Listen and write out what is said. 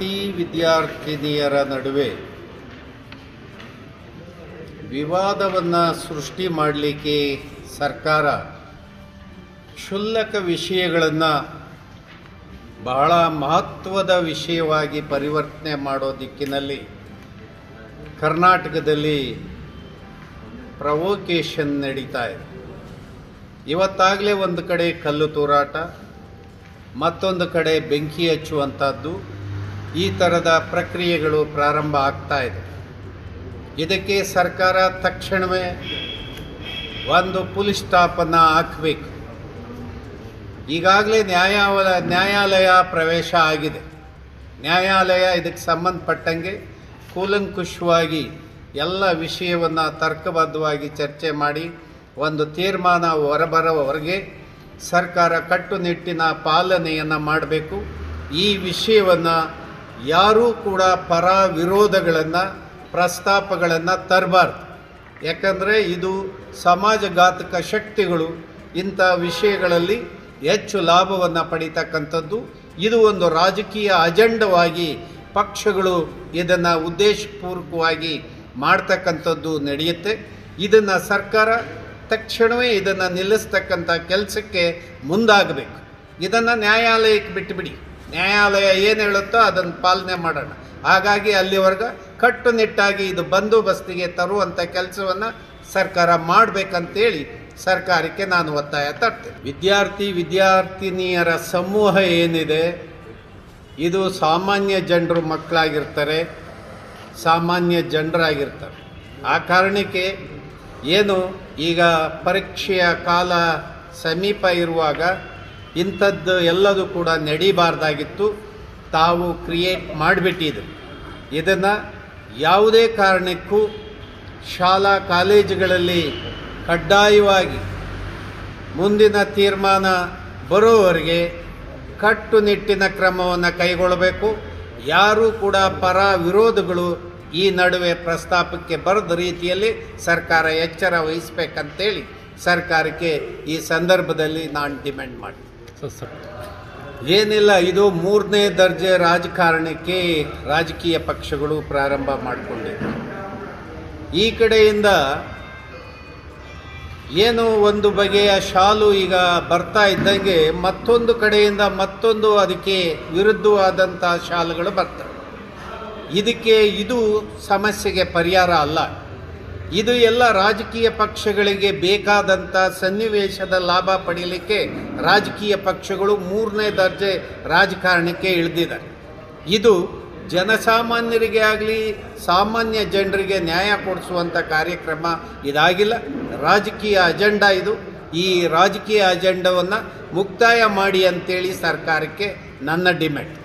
ವಿದ್ಯಾರ್ಥಿ ವಿದ್ಯಾರ್ಥಿನಿಯರ ನಡುವೆ ವಿವಾದವನ್ನು ಸೃಷ್ಟಿ ಮಾಡಲಿಕ್ಕೆ ಸರ್ಕಾರ ಕ್ಷುಲ್ಲಕ ವಿಷಯಗಳನ್ನು ಬಹಳ ಮಹತ್ವದ ವಿಷಯವಾಗಿ ಪರಿವರ್ತನೆ ಮಾಡೋ ದಿಕ್ಕಿನಲ್ಲಿ ಕರ್ನಾಟಕದಲ್ಲಿ ಪ್ರವೋಕೇಶನ್ ನಡೀತಾ ಇದೆ ಇವತ್ತಾಗಲೇ ಒಂದು ಕಡೆ ಕಲ್ಲು ತೂರಾಟ ಮತ್ತೊಂದು ಕಡೆ ಬೆಂಕಿ ಹಚ್ಚುವಂಥದ್ದು ಈ ಥರದ ಪ್ರಕ್ರಿಯೆಗಳು ಪ್ರಾರಂಭ ಆಗ್ತಾ ಇದೆ ಇದಕ್ಕೆ ಸರ್ಕಾರ ತಕ್ಷಣವೇ ಒಂದು ಪುಲಿಸ್ ಸ್ಟಾಪನ್ನು ಹಾಕಬೇಕು ಈಗಾಗಲೇ ನ್ಯಾಯಾಲಯ ನ್ಯಾಯಾಲಯ ಪ್ರವೇಶ ಆಗಿದೆ ನ್ಯಾಯಾಲಯ ಇದಕ್ಕೆ ಸಂಬಂಧಪಟ್ಟಂಗೆ ಕೂಲಂಕುಷವಾಗಿ ಎಲ್ಲ ವಿಷಯವನ್ನು ತರ್ಕಬದ್ಧವಾಗಿ ಚರ್ಚೆ ಮಾಡಿ ಒಂದು ತೀರ್ಮಾನ ಹೊರಬರೋವರೆಗೆ ಸರ್ಕಾರ ಕಟ್ಟುನಿಟ್ಟಿನ ಪಾಲನೆಯನ್ನು ಮಾಡಬೇಕು ಈ ವಿಷಯವನ್ನು ಯಾರೂ ಕೂಡ ಪರ ವಿರೋಧಗಳನ್ನು ಪ್ರಸ್ತಾಪಗಳನ್ನು ತರಬಾರ್ದು ಯಾಕಂದರೆ ಇದು ಸಮಾಜಘಾತಕ ಶಕ್ತಿಗಳು ಇಂಥ ವಿಷಯಗಳಲ್ಲಿ ಹೆಚ್ಚು ಲಾಭವನ್ನು ಪಡೀತಕ್ಕಂಥದ್ದು ಇದು ಒಂದು ರಾಜಕೀಯ ಅಜೆಂಡವಾಗಿ ಪಕ್ಷಗಳು ಇದನ್ನು ಉದ್ದೇಶಪೂರ್ವಕವಾಗಿ ಮಾಡ್ತಕ್ಕಂಥದ್ದು ನಡೆಯುತ್ತೆ ಇದನ್ನು ಸರ್ಕಾರ ತಕ್ಷಣವೇ ಇದನ್ನು ನಿಲ್ಲಿಸ್ತಕ್ಕಂಥ ಕೆಲಸಕ್ಕೆ ಮುಂದಾಗಬೇಕು ಇದನ್ನು ನ್ಯಾಯಾಲಯಕ್ಕೆ ಬಿಟ್ಟುಬಿಡಿ ನ್ಯಾಯಾಲಯ ಏನು ಹೇಳುತ್ತೋ ಅದನ್ನು ಪಾಲನೆ ಮಾಡೋಣ ಹಾಗಾಗಿ ಅಲ್ಲಿವರೆಗೆ ಕಟ್ಟುನಿಟ್ಟಾಗಿ ಇದು ಬಂದೋಬಸ್ತಿಗೆ ತರುವಂಥ ಕೆಲಸವನ್ನು ಸರ್ಕಾರ ಮಾಡಬೇಕಂತೇಳಿ ಸರ್ಕಾರಕ್ಕೆ ನಾನು ಒತ್ತಾಯ ತರ್ತೇನೆ ವಿದ್ಯಾರ್ಥಿ ವಿದ್ಯಾರ್ಥಿನಿಯರ ಸಮೂಹ ಏನಿದೆ ಇದು ಸಾಮಾನ್ಯ ಜನರು ಮಕ್ಕಳಾಗಿರ್ತಾರೆ ಸಾಮಾನ್ಯ ಜನರಾಗಿರ್ತಾರೆ ಆ ಕಾರಣಕ್ಕೆ ಏನು ಈಗ ಪರೀಕ್ಷೆಯ ಕಾಲ ಸಮೀಪ ಇರುವಾಗ ಇಂಥದ್ದು ಎಲ್ಲದೂ ಕೂಡ ನಡೀಬಾರ್ದಾಗಿತ್ತು ತಾವು ಕ್ರಿಯೇಟ್ ಮಾಡಿಬಿಟ್ಟಿದ್ರು ಇದನ್ನು ಯಾವುದೇ ಕಾರಣಕ್ಕೂ ಶಾಲಾ ಕಾಲೇಜುಗಳಲ್ಲಿ ಕಡ್ಡಾಯವಾಗಿ ಮುಂದಿನ ತೀರ್ಮಾನ ಬರೋವರೆಗೆ ಕಟ್ಟುನಿಟ್ಟಿನ ಕ್ರಮವನ್ನು ಕೈಗೊಳ್ಳಬೇಕು ಯಾರೂ ಕೂಡ ಪರ ವಿರೋಧಗಳು ಈ ನಡುವೆ ಪ್ರಸ್ತಾಪಕ್ಕೆ ಬರದ ರೀತಿಯಲ್ಲಿ ಸರ್ಕಾರ ಎಚ್ಚರ ವಹಿಸಬೇಕಂತೇಳಿ ಸರ್ಕಾರಕ್ಕೆ ಈ ಸಂದರ್ಭದಲ್ಲಿ ನಾನು ಡಿಮ್ಯಾಂಡ್ ಮಾಡಿ ಏನಿಲ್ಲ ಇದು ಮೂರನೇ ದರ್ಜೆ ರಾಜಕಾರಣಕ್ಕೆ ರಾಜಕೀಯ ಪಕ್ಷಗಳು ಪ್ರಾರಂಭ ಮಾಡಿಕೊಂಡಿವೆ ಈ ಕಡೆಯಿಂದ ಏನು ಒಂದು ಬಗೆಯ ಶಾಲು ಈಗ ಬರ್ತಾ ಇದ್ದಂಗೆ ಮತ್ತೊಂದು ಕಡೆಯಿಂದ ಮತ್ತೊಂದು ಅದಕ್ಕೆ ವಿರುದ್ಧವಾದಂಥ ಶಾಲುಗಳು ಬರ್ತವೆ ಇದಕ್ಕೆ ಇದು ಸಮಸ್ಯೆಗೆ ಪರಿಹಾರ ಅಲ್ಲ ಇದು ಎಲ್ಲ ರಾಜಕೀಯ ಪಕ್ಷಗಳಿಗೆ ಬೇಕಾದಂಥ ಸನ್ನಿವೇಶದ ಲಾಭ ಪಡೀಲಿಕ್ಕೆ ರಾಜಕೀಯ ಪಕ್ಷಗಳು ಮೂರನೇ ದರ್ಜೆ ರಾಜಕಾರಣಕ್ಕೆ ಇಳಿದಿದ್ದಾರೆ ಇದು ಜನಸಾಮಾನ್ಯರಿಗೆ ಆಗಲಿ ಸಾಮಾನ್ಯ ಜನರಿಗೆ ನ್ಯಾಯ ಕೊಡಿಸುವಂಥ ಕಾರ್ಯಕ್ರಮ ಇದಾಗಿಲ್ಲ ರಾಜಕೀಯ ಅಜೆಂಡಾ ಇದು ಈ ರಾಜಕೀಯ ಅಜೆಂಡವನ್ನು ಮುಕ್ತಾಯ ಮಾಡಿ ಅಂತೇಳಿ ಸರ್ಕಾರಕ್ಕೆ ನನ್ನ ಡಿಮ್ಯಾಂಡ್